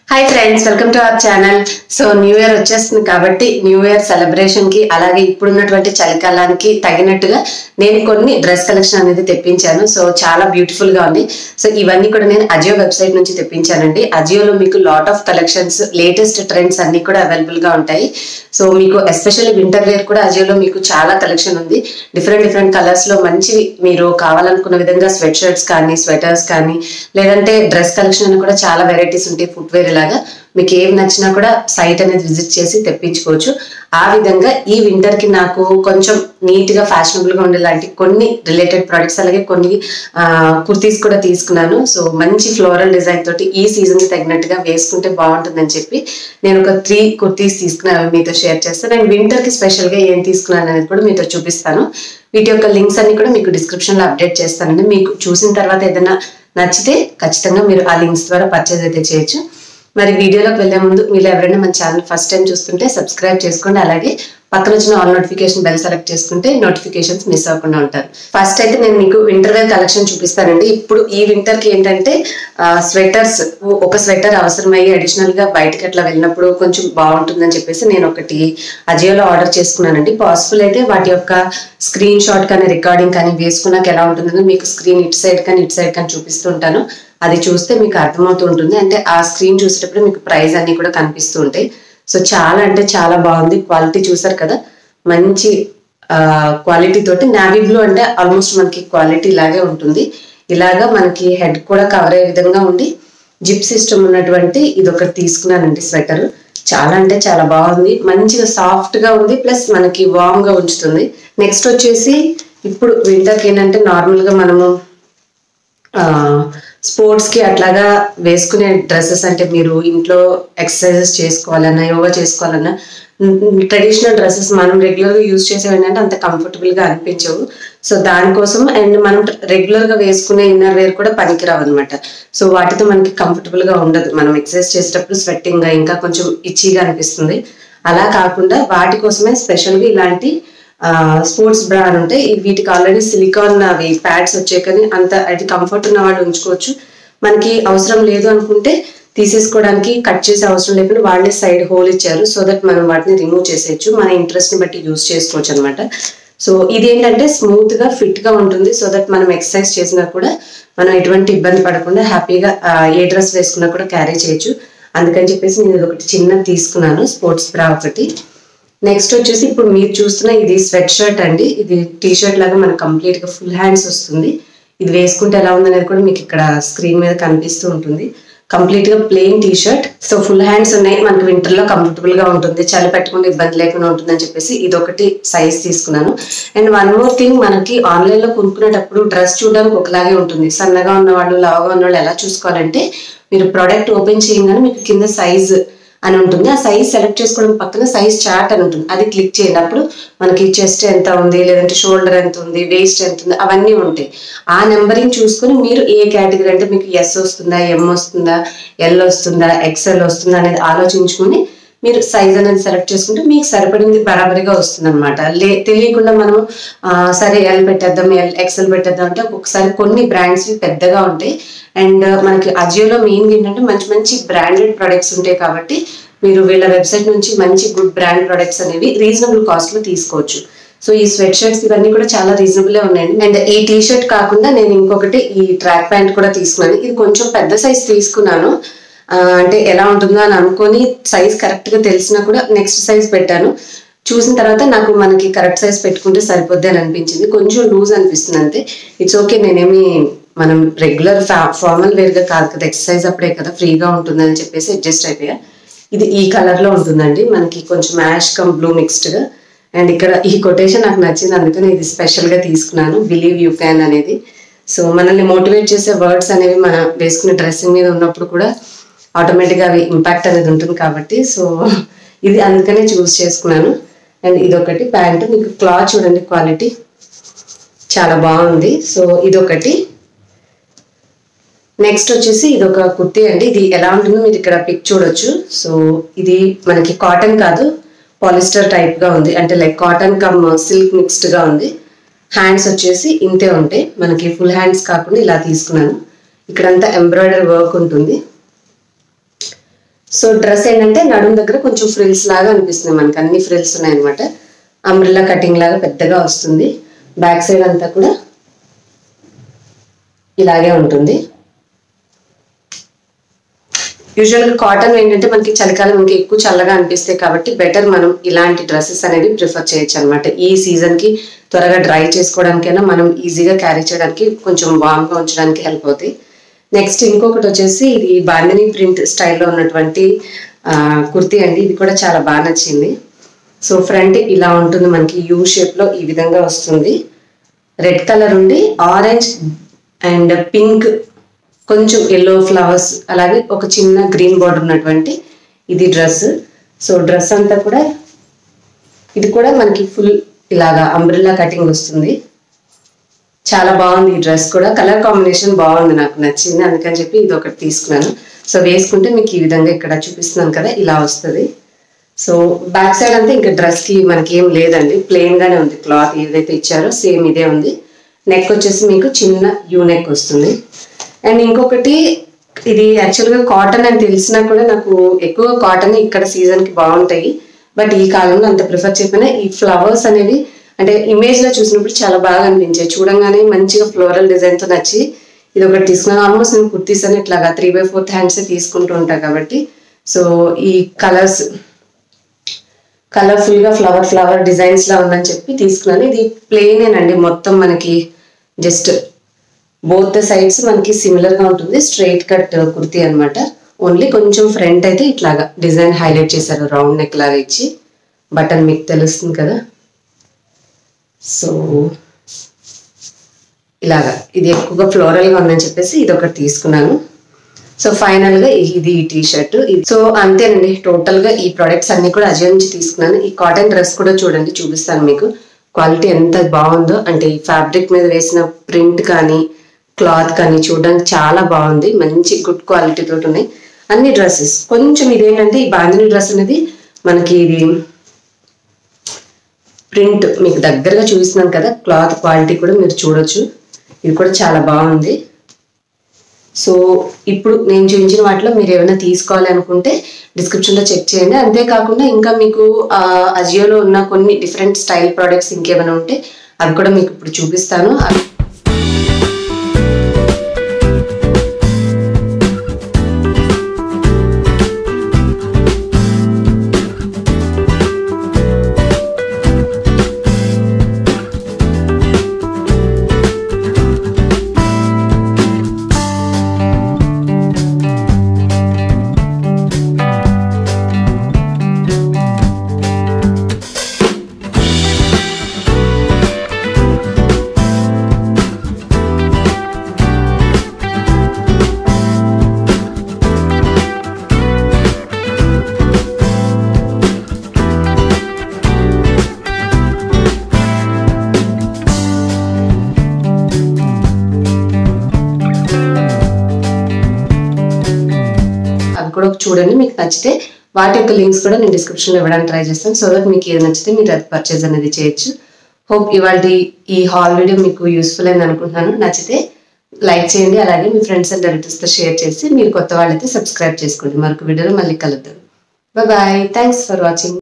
hi friends welcome to our channel so new year వచ్చేస్తుంది కాబట్టి new year celebration కి అలాగే ఇప్పుడున్నటువంటి చలికాలానికి తగినట్టుగా నేను కొన్ని డ్రెస్ కలెక్షన్ అనేది తెప్పించాను సో చాలా బ్యూటిఫుల్ గా ఉంది సో ఇవన్నీ కూడా నేను అజియో వెబ్సైట్ నుంచి తెప్పించానండి అజియోలో మీకు lot of collections latest trends అన్ని కూడా అవైలబుల్ గా ఉంటాయి సో మీకు ఎస్పెషల్లీ వింటర్ వేర్ కూడా అజియోలో మీకు చాలా కలెక్షన్ ఉంది డిఫరెంట్ డిఫరెంట్ కలర్స్ లో మంచివి మీరు కావాలనుకున్న విధంగా స్వెట్ షర్ట్స్ కానీ స్వెటర్స్ కానీ లేదంటే డ్రెస్ కలెక్షన్ అని కూడా చాలా వెరైటీస్ ఉంటాయి ఫుట్ వేర్ ఇలాగా మీకు ఏం నచ్చినా కూడా సైట్ అనేది విజిట్ చేసి తెప్పించుకోవచ్చు ఆ విధంగా ఈ వింటర్ కి నాకు కొంచెం నీట్ గా ఫ్యాషనబుల్ గా ఉండేలాంటి కొన్ని రిలేటెడ్ ప్రొడక్ట్స్ అలాగే కొన్ని కుర్తీస్ కూడా తీసుకున్నాను సో మంచి ఫ్లోరల్ డిజైన్ తోటి ఈ సీజన్ కి తగినట్టుగా వేసుకుంటే బాగుంటుందని చెప్పి నేను ఒక త్రీ కుర్తీస్ తీసుకున్నాను అవి మీతో షేర్ చేస్తాను నేను వింటర్ కి స్పెషల్ గా ఏం తీసుకున్నాను అనేది కూడా మీతో చూపిస్తాను వీటి యొక్క లింక్స్ అన్ని కూడా మీకు డిస్క్రిప్షన్ లో అప్డేట్ చేస్తానండి మీకు చూసిన తర్వాత ఏదైనా నచ్చితే ఖచ్చితంగా మీరు ఆ లింక్స్ ద్వారా పర్చేజ్ అయితే చేయొచ్చు మరి వీడియోలోకి వెళ్లే ముందు మీరు ఎవరైనా మన ఛానల్ ఫస్ట్ టైం చూస్తుంటే సబ్స్క్రైబ్ చేసుకోండి అలాగే పక్కన వచ్చిన ఆల్ నోటిఫికేషన్ బెల్ సెలెక్ట్ చేసుకుంటే నోటిఫికేషన్స్ మిస్ అవ్వకుండా ఉంటారు ఫస్ట్ అయితే నేను మీకు వింటర్ వేర్ కలెక్షన్ చూపిస్తానండి ఇప్పుడు ఈ వింటర్ కి ఏంటంటే స్వెటర్స్ ఒక స్వెటర్ అవసరమయ్యి అడిషనల్ గా బయటకి అట్లా వెళ్ళినప్పుడు కొంచెం బాగుంటుందని చెప్పేసి నేను ఒకటి అజియోలో ఆర్డర్ చేసుకున్నానండి పాసిబుల్ అయితే వాటి యొక్క స్క్రీన్ షాట్ కానీ రికార్డింగ్ కానీ వేసుకున్నాక ఎలా ఉంటుందని మీకు స్క్రీన్ ఇటు సైడ్ కానీ ఇటు సైడ్ కానీ చూపిస్తుంటాను అది చూస్తే మీకు అర్థమవుతూ ఉంటుంది అంటే ఆ స్క్రీన్ చూసేటప్పుడు మీకు ప్రైస్ అన్ని కూడా కనిపిస్తూ ఉంటాయి సో చాలా అంటే చాలా బాగుంది క్వాలిటీ చూసారు కదా మంచి క్వాలిటీ తోటి నావీ బ్లూ అంటే ఆల్మోస్ట్ మనకి క్వాలిటీ ఇలాగే ఉంటుంది ఇలాగా మనకి హెడ్ కూడా కవర్ అయ్యే విధంగా ఉండి జిప్ సిస్టమ్ ఉన్నటువంటి ఇది ఒకటి తీసుకున్నానండి స్వెటర్ చాలా అంటే చాలా బాగుంది మంచిగా సాఫ్ట్ గా ఉంది ప్లస్ మనకి వార్మ్ గా ఉంచుతుంది నెక్స్ట్ వచ్చేసి ఇప్పుడు వింటర్కి ఏంటంటే నార్మల్ గా మనము స్పోర్ట్స్ కి అట్లాగా వేసుకునే డ్రెస్సెస్ అంటే మీరు ఇంట్లో ఎక్సర్సైజెస్ చేసుకోవాలన్నా యోగా చేసుకోవాలన్నా ట్రెడిషనల్ డ్రెస్సెస్ మనం రెగ్యులర్ గా యూజ్ చేసేవి ఏంటంటే అంత కంఫర్టబుల్ గా అనిపించవు సో దానికోసం అండ్ మనం రెగ్యులర్ గా వేసుకునే ఇన్నర్ వేర్ కూడా పనికిరావు అనమాట సో వాటితో మనకి కంఫర్టబుల్ గా ఉండదు మనం ఎక్సర్సైజ్ చేసేటప్పుడు స్వెట్టింగ్ గా ఇంకా కొంచెం ఇచ్చిగా అనిపిస్తుంది అలా కాకుండా వాటి కోసమే స్పెషల్ గా ఇలాంటి స్పోర్ట్స్ బ్రా అని ఉంటాయి వీటికి ఆల్రెడీ సిలికాన్ అవి ప్యాడ్స్ వచ్చాయి కానీ అంత అది కంఫర్ట్ ఉన్న వాళ్ళు ఉంచుకోవచ్చు మనకి అవసరం లేదు అనుకుంటే తీసేసుకోవడానికి కట్ చేసే అవసరం లేకుండా వాళ్ళే సైడ్ హోల్ ఇచ్చారు సో దట్ మనం వాటిని రిమూవ్ చేసేయచ్చు మన ఇంట్రెస్ట్ ని బట్టి యూస్ చేసుకోవచ్చు అనమాట సో ఇదేంటంటే స్మూత్ గా ఫిట్ గా ఉంటుంది సో దట్ మనం ఎక్సర్సైజ్ చేసినా కూడా మనం ఎటువంటి ఇబ్బంది పడకుండా హ్యాపీగా ఏ డ్రెస్ వేసుకున్నా కూడా క్యారీ చేయొచ్చు అందుకని చెప్పేసి నేను ఒకటి చిన్నది తీసుకున్నాను స్పోర్ట్స్ బ్రా ఒకటి నెక్స్ట్ వచ్చేసి ఇప్పుడు మీరు చూస్తున్న ఇది స్వెట్ షర్ట్ అండి ఇది టీ షర్ట్ లాగా మనకు కంప్లీట్ గా ఫుల్ హ్యాండ్స్ వస్తుంది ఇది వేసుకుంటే ఎలా ఉందనేది కూడా మీకు ఇక్కడ స్క్రీన్ మీద కనిపిస్తూ ఉంటుంది కంప్లీట్ గా plain T shirt so full hands ఉన్నాయి మనకి వింటర్ లో కంఫర్టబుల్ గా ఉంటుంది చలి పెట్టకుండా ఇబ్బంది లేకుండా ఉంటుందని చెప్పేసి ఇది ఒకటి సైజ్ తీసుకున్నాను అండ్ వన్ మోర్ థింగ్ మనకి ఆన్లైన్ లో కొనుక్కునేటప్పుడు డ్రెస్ చూడడానికి ఒకలాగే ఉంటుంది సన్నగా ఉన్న వాళ్ళు లావుగా ఉన్న వాళ్ళు ఎలా చూసుకోవాలంటే మీరు ప్రోడక్ట్ ఓపెన్ చేయగానే మీకు కింద సైజ్ అని ఉంటుంది ఆ సైజ్ సెలెక్ట్ చేసుకోవడం పక్కన సైజ్ చార్ట్ అని ఉంటుంది అది క్లిక్ చేయనప్పుడు మనకి చెస్ట్ ఎంత ఉంది లేదంటే షోల్డర్ ఎంత ఉంది వేస్ట్ ఎంత ఉంది అవన్నీ ఉంటాయి ఆ నెంబరింగ్ చూసుకొని మీరు ఏ కేటగిరీ అంటే మీకు ఎస్ వస్తుందా ఎం వస్తుందా ఎల్ వస్తుందా ఎక్స్ఎల్ వస్తుందా అనేది ఆలోచించుకొని మీరు సైజ్ అనేది సెలెక్ట్ చేసుకుంటే మీకు సరిపడింది బరాబరిగా వస్తుంది అనమాట లే తెలియకుండా మనం సరే ఎల్ పెట్టేద్దాం ఎల్ ఎక్సెల్ పెట్టేద్దాం అంటే ఒక్కొక్కసారి కొన్ని బ్రాండ్స్ పెద్దగా ఉంటాయి అండ్ మనకి అజియోలో మెయిన్ ఏంటంటే మంచి మంచి బ్రాండెడ్ ప్రొడక్ట్స్ ఉంటాయి కాబట్టి మీరు వీళ్ళ వెబ్సైట్ నుంచి మంచి గుడ్ బ్రాండ్ ప్రొడక్ట్స్ అనేవి రీజనబుల్ కాస్ట్ లో తీసుకోవచ్చు సో ఈ స్వెట్ షర్ట్స్ ఇవన్నీ కూడా చాలా రీజనబుల్ ఉన్నాయండి అండ్ ఈ టీ షర్ట్ కాకుండా నేను ఇంకొకటి ఈ ట్రాక్ ప్యాంట్ కూడా తీసుకున్నాను ఇది కొంచెం పెద్ద సైజ్ తీసుకున్నాను అంటే ఎలా ఉంటుందో అని అనుకొని సైజ్ కరెక్ట్ గా తెలిసినా కూడా నెక్స్ట్ సైజ్ పెట్టాను చూసిన తర్వాత నాకు మనకి కరెక్ట్ సైజ్ పెట్టుకుంటే సరిపోద్ది అని అనిపించింది కొంచెం లూజ్ అనిపిస్తుంది అంతే ఇట్స్ ఓకే నేనేమి మనం రెగ్యులర్ ఫార్మల్ వేర్ గా కాదు కదా ఎక్సర్సైజ్ అప్పుడే కదా ఫ్రీగా ఉంటుంది అని చెప్పేసి అడ్జస్ట్ అయిపోయా ఇది ఈ కలర్ లో ఉంటుందండి మనకి కొంచెం యాష్ కమ్ బ్లూ మిక్స్డ్ గా అండ్ ఇక్కడ ఈ కొటేషన్ నాకు నచ్చింది అందుకని ఇది స్పెషల్ గా తీసుకున్నాను బిలీవ్ యూ క్యాన్ అనేది సో మనల్ని మోటివేట్ చేసే వర్డ్స్ అనేవి మన వేసుకునే డ్రెస్సింగ్ మీద ఉన్నప్పుడు కూడా ఆటోమేటిక్గా అవి ఇంపాక్ట్ అనేది ఉంటుంది కాబట్టి సో ఇది అందుకనే చూస్ చేసుకున్నాను అండ్ ఇది ఒకటి ప్యాంట్ మీకు క్లాత్ చూడండి క్వాలిటీ చాలా బాగుంది సో ఇదొకటి నెక్స్ట్ వచ్చేసి ఇది ఒక కుర్తీ అండి ఇది ఎలా ఉంటుందో మీరు ఇక్కడ పిక్ చూడొచ్చు సో ఇది మనకి కాటన్ కాదు పాలిస్టర్ టైప్ గా ఉంది అంటే like cotton come silk mixed గా ఉంది హ్యాండ్స్ వచ్చేసి ఇంతే ఉంటాయి మనకి ఫుల్ హ్యాండ్స్ కాకుండా ఇలా తీసుకున్నాను ఇక్కడంతా ఎంబ్రాయిడరీ వర్క్ ఉంటుంది సో డ్రెస్ ఏంటంటే నడుము దగ్గర కొంచెం ఫ్రిల్స్ లాగా అనిపిస్తుంది మనకి అన్ని ఫ్రిల్స్ ఉన్నాయన్నమాట అంబ్రిల్లా కటింగ్ లాగా పెద్దగా వస్తుంది బ్యాక్ సైడ్ అంతా కూడా ఇలాగే ఉంటుంది యూజువల్గా కాటన్ ఏంటంటే మనకి చలికాలం ఇంకా ఎక్కువ చల్లగా అనిపిస్తాయి కాబట్టి బెటర్ మనం ఇలాంటి డ్రెస్సెస్ అనేది ప్రిఫర్ చేయొచ్చు అనమాట ఈ సీజన్కి త్వరగా డ్రై చేసుకోవడానికైనా మనం ఈజీగా క్యారీ చేయడానికి కొంచెం వామ్గా ఉంచడానికి హెల్ప్ అవుతాయి నెక్స్ట్ ఇంకొకటి వచ్చేసి ఇది బాందిని ప్రింట్ స్టైల్లో ఉన్నటువంటి ఆ, కుర్తీ అండి ఇది కూడా చాలా బాగా నచ్చింది సో ఫ్రంట్ ఇలా ఉంటుంది మనకి యూ షేప్లో ఈ విధంగా వస్తుంది రెడ్ కలర్ ఉండి ఆరెంజ్ అండ్ పింక్ కొంచెం ఎల్లో ఫ్లవర్స్ అలాగే ఒక చిన్న గ్రీన్ బార్డర్ ఉన్నటువంటి ఇది డ్రెస్ సో డ్రెస్ అంతా కూడా ఇది కూడా మనకి ఫుల్ ఇలాగా అంబ్రిల్లా కటింగ్ వస్తుంది చాలా బాగుంది ఈ డ్రెస్ కూడా కలర్ కాంబినేషన్ బాగుంది నాకు నచ్చింది అందుకని చెప్పి ఇది ఒకటి తీసుకున్నాను సో వేసుకుంటే మీకు ఈ విధంగా ఇక్కడ చూపిస్తున్నాను కదా ఇలా వస్తుంది సో బ్యాక్ సైడ్ అంతా ఇంకా డ్రెస్ కి మనకి ఏం లేదండి ప్లెయిన్ గానే ఉంది క్లాత్ ఏదైతే ఇచ్చారో సేమ్ ఇదే ఉంది నెక్ వచ్చేసి మీకు చిన్న యూ నెక్ వస్తుంది అండ్ ఇంకొకటి ఇది యాక్చువల్గా కాటన్ అని తెలిసినా కూడా నాకు ఎక్కువ కాటన్ ఇక్కడ సీజన్ కి బాగుంటాయి బట్ ఈ కాలంలో అంత ప్రిఫర్ చెప్పినా ఈ ఫ్లవర్స్ అనేవి అంటే ఇమేజ్ లో చూసినప్పుడు చాలా బాగా అనిపించాయి చూడంగానే మంచిగా ఫ్లోరల్ డిజైన్ తో నచ్చి ఇది ఒకటి తీసుకున్నాను ఆల్మోస్ట్ నేను కుర్తీస్ అని ఇట్లాగా త్రీ బై ఫోర్త్ హ్యాండ్స్ తీసుకుంటూ ఉంటాను కాబట్టి సో ఈ కలర్స్ కలర్ఫుల్ గా ఫ్లవర్ ఫ్లవర్ డిజైన్స్ లా ఉందని చెప్పి తీసుకున్నాను ఇది ప్లెయిన్ అండి మొత్తం మనకి జస్ట్ బోత్ ద సైడ్స్ మనకి సిమిలర్ గా ఉంటుంది స్ట్రైట్ కట్ కుర్తీ అన్నమాట ఓన్లీ కొంచెం ఫ్రంట్ అయితే ఇట్లాగా డిజైన్ హైలైట్ చేశారు రౌండ్ నెక్ లాగా ఇచ్చి బటన్ మీకు తెలుస్తుంది కదా సో ఇలాగా ఇది ఎక్కువగా ఫ్లోరల్ గా ఉందని చెప్పేసి ఇది ఒకటి తీసుకున్నాను సో ఫైనల్ గా ఇది ఈ టీ షర్ట్ సో అంతేనండి టోటల్ గా ఈ ప్రొడక్ట్స్ అన్ని కూడా అజయ్ నుంచి తీసుకున్నాను ఈ కాటన్ డ్రెస్ కూడా చూడండి చూపిస్తాను మీకు క్వాలిటీ ఎంత బాగుందో అంటే ఈ ఫ్యాబ్రిక్ మీద వేసిన ప్రింట్ కానీ క్లాత్ కానీ చూడడానికి చాలా బాగుంది మంచి గుడ్ క్వాలిటీ తోటి ఉన్నాయి అన్ని డ్రెస్సెస్ కొంచెం ఇదేంటంటే ఈ బాంధిని డ్రెస్ అనేది మనకి ఇది ప్రింట్ మీకు దగ్గరగా చూపిస్తున్నాను కదా క్లాత్ క్వాలిటీ కూడా మీరు చూడొచ్చు ఇది కూడా చాలా బాగుంది సో ఇప్పుడు నేను చూపించిన వాటిలో మీరు ఏమైనా తీసుకోవాలి అనుకుంటే డిస్క్రిప్షన్లో చెక్ చేయండి అంతేకాకుండా ఇంకా మీకు ఆ, అజియోలో ఉన్న కొన్ని డిఫరెంట్ స్టైల్ ప్రోడక్ట్స్ ఇంకేమైనా ఉంటే అవి కూడా మీకు ఇప్పుడు చూపిస్తాను అవి అవి కూడా చూడండి మీకు నచ్చితే వాటి యొక్క లింక్స్ కూడా నేను డిస్క్రిప్షన్లో ఇవ్వడానికి ట్రై చేస్తాను సో దట్ మీకు ఏది నచ్చితే మీరు అది పర్చేజ్ అనేది చేయొచ్చు హోప్ ఇవాళ ఈ హాల్ వీడియో మీకు యూస్ఫుల్ అయింది అనుకుంటున్నాను నచ్చితే లైక్ చేయండి అలాగే మీ ఫ్రెండ్స్ అండ్ రిలేటివ్స్తో షేర్ చేసి మీరు కొత్త వాళ్ళైతే సబ్స్క్రైబ్ చేసుకోండి మరొక వీడియోలో మళ్ళీ కలుద్దాం బాయ్ థ్యాంక్స్ ఫర్ వాచింగ్